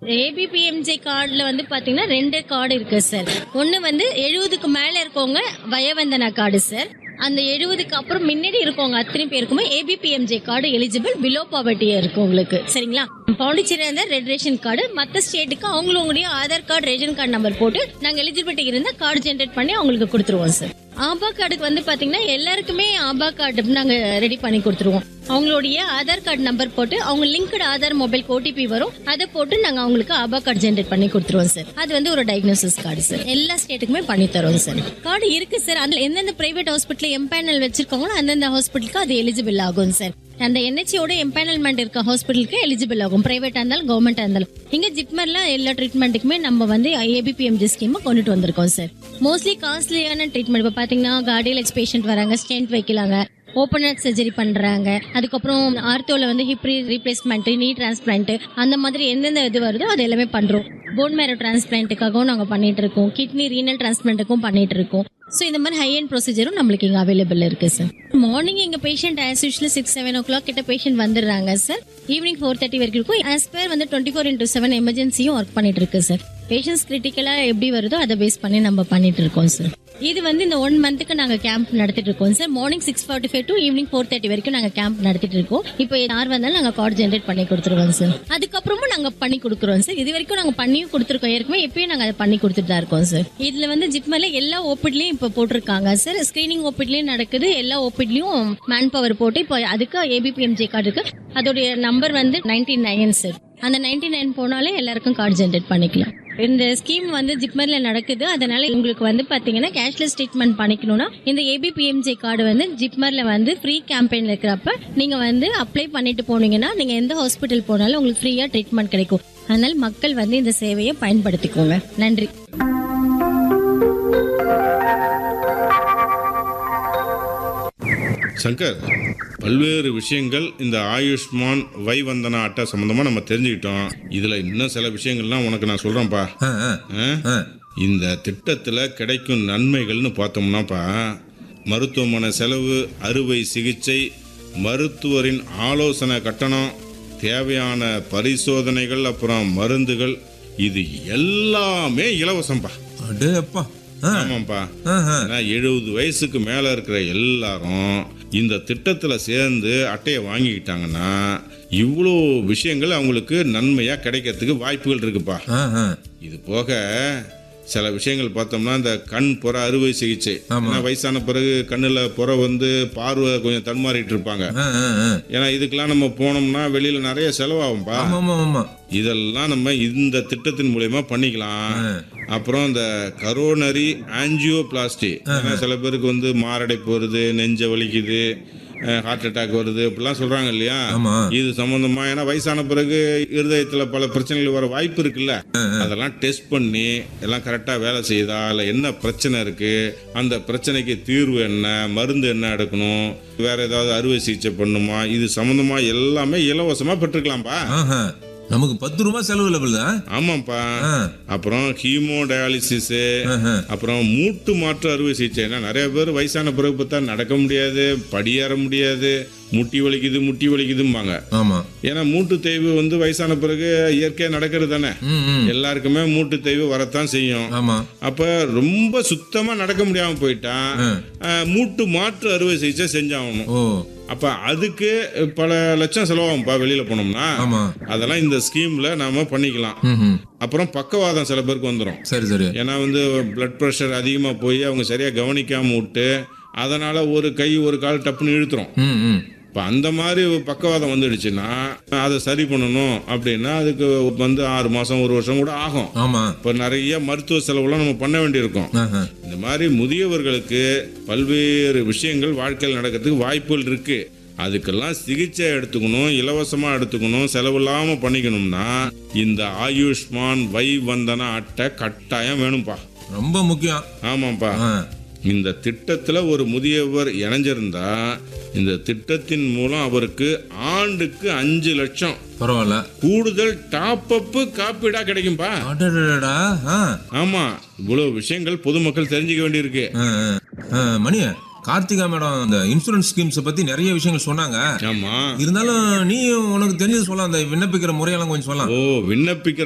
ABPMJ கார்டில் வந்து பார்த்தீங்கன்னா ரெண்டு கார்டு இருக்கு சார் ஒன்று வந்து எழுபதுக்கு மேலே இருக்கவங்க வயவந்தனா கார்டு சார் அந்த எழுபதுக்கு அப்புறம் முன்னாடி இருக்கவங்க அத்தனை பேருக்குமே ஏபிபிஎம்ஜே கார்டு எலிஜிபிள் பிலோ பாவர்ட்டியா இருக்கு உங்களுக்கு சரிங்களா பாண்டிச்சேரி வந்து ரெட் ரேஷன் கார்டு மற்ற ஸ்டேட்டுக்கு அவங்களுடைய Aadhaar card ration card number போட்டு நாங்கள் எலிஜிபிலிட்டி இருந்தால் கார்டு ஜென்ரேட் பண்ணி அவங்களுக்கு கொடுத்துருவோம் சார் ஆபா கார்டுக்கு வந்து பாத்தீங்கன்னா எல்லாருக்குமே ஆபா கார்டு நாங்க ரெடி பண்ணி கொடுத்துருவோம் அவங்களுடைய ஆதார் கார்டு நம்பர் போட்டு அவங்க லிங்க்டு ஆதார் மொபைல் ஓடிபி வரும் அதை போட்டு நாங்க அவங்களுக்கு ஆபா கார்டு ஜென்ரேட் பண்ணி கொடுத்துருவோம் சார் அது வந்து ஒரு டயக்னோசிஸ் கார்டு சார் எல்லா ஸ்டேட்டுக்குமே பண்ணி தரோம் சார் கார்டு இருக்கு சார் அதுல எந்தெந்த பிரைவேட் ஹாஸ்பிட்டல் எம்பேனல் வச்சிருக்காங்களோ அந்தந்த ஹாஸ்பிட்டலுக்கு அது எலிஜிபிள் ஆகும் சார் அந்த என்ஹெச்சியோட எம்பேனல்மெண்ட் இருக்க ஹாஸ்பிட்டலுக்கு எலிஜிபிள் ஆகும் பிரைவேட்டா இருந்தாலும் கவர்மெண்டா இருந்தாலும் இங்க ஜிப்மர்ல எல்லா ட்ரீட்மெண்ட்டுக்குமே நம்ம வந்து ஏபிபிஎம்ஜி ஸ்கீம் கொண்டுட்டு வந்திருக்கோம் சார் மோஸ்ட்லி காஸ்ட்லியான ட்ரீட்மெண்ட் இப்போ பாத்தீங்கன்னா கார்டியலெக்ஸ் பேஷண்ட் வராங்க ஸ்டென்ட் வைக்கலாங்க ஓப்பன் ஹார்ட் சர்ஜரி பண்றாங்க அதுக்கப்புறம் ஆர்த்தோல வந்து ஹிப் ரீப்ளேஸ்மெண்ட் நீ டிரான்ஸ்பிளான்ட் அந்த மாதிரி எந்தெந்த இது வருதோ அது எல்லாமே பண்றோம் போன் மேரோ டிரான்ஸ்பிளான்ட்டுக்காகவும் நாங்க பண்ணிட்டு இருக்கோம் கிட்னி ரீனல் டிரான்ஸ்பிளான்ட்டுக்கும் பண்ணிட்டு இருக்கோம் ஸோ இந்த மாதிரி ஹை அண்ட் ப்ரொசீஜரும் நம்மளுக்கு இங்கே அவைலபிள் இருக்கு சார் மார்னிங் எங்கள் patient as usual six seven o'clock கிட்ட பேஷண்ட் வந்துடுறாங்க சார் ஈவினிங் ஃபோர் தேர்ட்டி வரைக்கும் இருக்கும் ஆஸ் பேர் வந்து டுவெண்ட்டி ஃபோர் இன்டூ செவன் எமர்ஜென்சியும் ஒர்க் பண்ணிட்டு இருக்கு சார் பேஷண்ட்ஸ் கிரிட்டிக்கலாக எப்படி வருதோ அதை பேஸ் பண்ணி நம்ம பண்ணிட்டு இருக்கோம் சார் இது வந்து இந்த ஒன் மந்த்துக்கு நாங்கள் கேம்ப் நடத்திட்டு இருக்கோம் sir morning six forty five to evening four thirty வரைக்கும் நாங்கள் கேம்ப் நடத்திட்டு இருக்கோம் இப்போ யார் வந்தாலும் நாங்கள் கார்டு ஜென்ரேட் பண்ணி கொடுத்துருவோம் சார் அதுக்கப்புறமும் நாங்கள் பண்ணி கொடுக்குறோம் சார் இது வரைக்கும் நாங்கள் பண்ணியும் கொடுத்துருக்கோம் ஏற்கனவே எப்பயும் நாங்கள் அதை பண்ணி கொடுத்துட்டு தான் இருக்கோம் சார் இதில் வந்து ஜிப்மர்ல எல்லா ஓபிட்லையும் இப்போ போட்டிருக்காங்க சார் ஸ்கிரீனிங் ஓபிட்லையும் நடக்குது எல்லா ஓபிட்லையும் மேன் பவர் போட்டு இப்போ அதுக்கு ஏபிபிஎம்ஜே கார்டு இருக்கு அதோடைய நம்பர் வந்து நைன்டி நைன் சார் அந்த நைன்டி நைன் போனாலே எல்லாருக்கும் கார்டு ஜென்ரேட் பண்ணிக்கலாம் இந்த ஸ்கீம் வந்து ஜிப்மர்ல நடக்குது அதனால உங்களுக்கு வந்து பாத்தீங்கன்னா கேஷ்லெஸ் ட்ரீட்மெண்ட் பண்ணிக்கணும்னா இந்த ஏபிபிஎம்ஜே கார்டு வந்து ஜிப்மர்ல வந்து ஃப்ரீ கேம்பெயின்ல இருக்கிறப்ப நீங்க வந்து அப்ளை பண்ணிட்டு போனீங்கன்னா நீங்க எந்த ஹாஸ்பிட்டல் போனாலும் உங்களுக்கு ஃப்ரீயா ட்ரீட்மெண்ட் கிடைக்கும் அதனால மக்கள் வந்து இந்த சேவையை பயன்படுத்திக்கோங்க நன்றி சங்கர் பல்வேறு விஷயங்கள் இந்த ஆயுஷ்மான் வைவந்தனா அட்டை சம்பந்தமா நம்ம தெரிஞ்சுக்கிட்டோம் இதுல இன்னும் சில விஷயங்கள்லாம் உனக்கு நான் சொல்றேன்ப்பா ஆ, ஆ, ஆ? ஆ. இந்த திட்டத்துல கிடைக்கும் நன்மைகள்னு பார்த்தோம்னாப்பா மருத்துவமனை செலவு அறுவை சிகிச்சை மருத்துவரின் ஆலோசனை கட்டணம் தேவையான பரிசோதனைகள் அப்புறம் மருந்துகள் இது எல்லாமே இலவசம்பா அடே அப்பா ஆ, ஆமாப்பா ஆ, ஆ. ஏன்னா எழுபது வயசுக்கு மேல இருக்கிற எல்லாரும் இந்த திட்டத்துல சேர்ந்து அட்டையை வாங்கிக்கிட்டாங்கன்னா இவ்வளோ விஷயங்கள் அவங்களுக்கு நன்மையா கிடைக்கிறதுக்கு வாய்ப்புகள் இருக்குப்பா ஆ, ஆ. இது போக சில விஷயங்கள் பார்த்தோம்னா இந்த கண் புற அறுவை சிகிச்சை ஆமா. ஏன்னா வயசான பிறகு கண்ணுல புற வந்து பார்வை கொஞ்சம் தடுமாறிட்டு இருப்பாங்க ஆ, ஆ, ஆ. ஏன்னா இதுக்கெல்லாம் நம்ம போனோம்னா வெளியில நிறைய செலவாகும்பா ஆமா ஆமா ஆமா இதெல்லாம் நம்ம இந்த திட்டத்தின் மூலயமா பண்ணிக்கலாம் அப்புறம் இந்த கரோனரி ஆஞ்சியோபிளாஸ்டி சில பேருக்கு வந்து மாரடைப்பு வருது நெஞ்ச வலிக்குது ஹார்ட் அட்டாக் வருது இப்படிலாம் சொல்றாங்க இல்லையா ஆமா. இது சம்பந்தமா ஏன்னா வயசான பிறகு இருதயத்துல பல பிரச்சனைகள் வர வாய்ப்பு இருக்குல்ல அதெல்லாம் டெஸ்ட் பண்ணி எல்லாம் கரெக்டா வேலை செய்யுதா இல்ல என்ன பிரச்சனை இருக்கு அந்த பிரச்சனைக்கு தீர்வு என்ன மருந்து என்ன எடுக்கணும் வேற ஏதாவது அறுவை சிகிச்சை பண்ணுமா இது சம்பந்தமா எல்லாமே இலவசமா பெற்றுக்கலாம்ப்பா ஆஹா. நமக்கு பத்து ரூபாய் செலவு இல்லை தான் ஆமாப்பா அப்புறம் ஹீமோ டயாலிசிஸ் அப்புறம் மூட்டு மாற்று அறுவை சிகிச்சை ஏன்னா நிறைய பேர் வயசான பிறகு பார்த்தா நடக்க முடியாது படியேற முடியாது முட்டி வலிக்குது முட்டி வலிக்குதும்பாங்க ஆமா ஏன்னா மூட்டு தேய்வு வந்து வயசான பிறகு இயற்கையா நடக்கிறது தானே ம், ம். எல்லாருக்குமே மூட்டு தேய்வு வரத்தான் செய்யும் ஆமா அப்ப ரொம்ப சுத்தமா நடக்க முடியாம போயிட்டா அஹ், மூட்டு மாற்று அறுவை சிகிச்சை செஞ்சாகணும் ஓ அப்ப அதுக்கு பல லட்சம் செலவாகும்பா வெளியில போனோம்னா ஆமா அதெல்லாம் இந்த ஸ்கீம்ல நாம பண்ணிக்கலாம் ம், ம். அப்புறம் பக்கவாதம் சில பேருக்கு வந்துடும் சரி சரி ஏன்னா வந்து பிளட் ப்ரெஷர் அதிகமாக போய் அவங்க சரியாக கவனிக்காம விட்டு அதனால ஒரு கை ஒரு கால் டப்புன்னு இழுத்துரும் ம் ம் இப்போ அந்த மாதிரி பக்கவாதம் வந்துடுச்சுன்னா அதை சரி பண்ணணும் அப்படின்னா அதுக்கு வந்து ஆறு மாதம் ஒரு வருஷம் கூட ஆகும் ஆமா இப்போ நிறைய மருத்துவ செலவுலாம் நம்ம பண்ண வேண்டியிருக்கும் ஆஹா. இந்த மாதிரி முதியவர்களுக்கு பல்வேறு விஷயங்கள் வாழ்க்கையில் நடக்கிறதுக்கு வாய்ப்புகள் இருக்கு அதுக்கெல்லாம் சிகிச்சை எடுத்துக்கணும் இலவசமா எடுத்துக்கணும் செலவில்லாம பண்ணிக்கணும்னா இந்த ஆயுஷ்மான் வை வந்தனா அட்டை கட்டாயம் வேணும்பா ரொம்ப முக்கியம் ஆமாப்பா ஆ. இந்த திட்டத்துல ஒரு முதியவர் இணைஞ்சிருந்தா இந்த திட்டத்தின் மூலம் அவருக்கு ஆண்டுக்கு அஞ்சு லட்சம் பரவாயில்ல கூடுதல் டாப் அப்பு காப்பீடா கிடைக்கும்பா அடடடடா. ஆ. ஆமா இவ்வளவு விஷயங்கள் பொதுமக்கள் தெரிஞ்சுக்க வேண்டியிருக்கு ஆ, ஆ. ஆ, மணி கார்த்திகா மேடம் இந்த இன்சூரன்ஸ் ஸ்கீம்ஸை பத்தி நிறைய விஷயங்கள் சொன்னாங்க ஆமா இருந்தாலும் நீ உனக்கு தெரிஞ்சது சொல்லலாம் அந்த விண்ணப்பிக்கிற முறையெல்லாம் கொஞ்சம் சொல்லலாம் ஓ விண்ணப்பிக்கிற